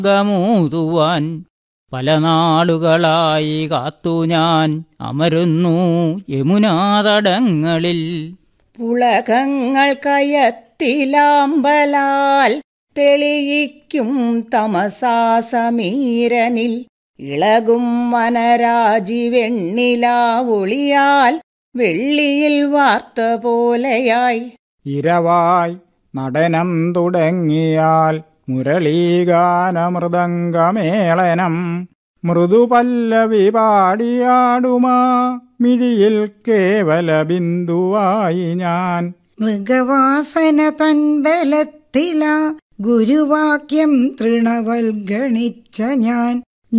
ഗമൂതുവാൻ പല നാളുകളായി കാത്തു ഞാൻ അമരുന്നു യമുനാതടങ്ങളിൽ പുളകങ്ങൾ കയത്തിലാമ്പലാൽ തെളിയിക്കും തമസാസമീരനിൽ ഇളകും വനരാജി വെണ്ണിലാവൊളിയാൽ വെള്ളിയിൽ വാർത്ത പോലെയായി ഇരവായി നടനം തുടങ്ങിയാൽ മുരളീഗാനമൃദംഗമേളനം മൃദുപല്ലവി പാടിയാടുമാ മിഴിയിൽ കേവല ബിന്ദുവായി ഞാൻ മൃഗവാസന തൻ ബലത്തില ഗുരുവാക്യം തൃണവൽഗണിച്ച ഞാൻ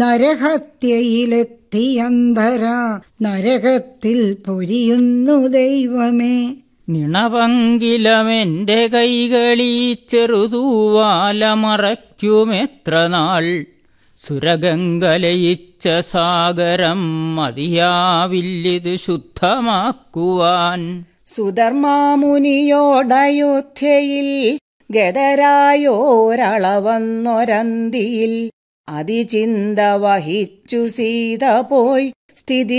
നരഹത്യയിലെത്തിയന്തര നരകത്തിൽ പൊരിയുന്നു ദൈവമേ നിണപങ്കിലമെന്റെ കൈകളീ ചെറുതൂവാലമറയ്ക്കുമെത്ര നാൾ സുരഗംഗലയിച്ച സാഗരം മതിയാവില്ലിത് ശുദ്ധമാക്കുവാൻ സുധർമാമുനിയോടയോധ്യയിൽ ഗതരായോരളവന്നൊരന്തിയിൽ അതിചിന്ത വഹിച്ചു സീത പോയി സ്ഥിതി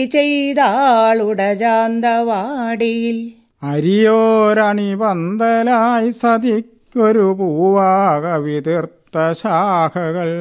ചെയ്താളുടജാന്തവാടിയിൽ അരിയോരണി പന്തലായി സതിക്കൊരു പൂവാക വിതിർത്ത ശാഖകൾ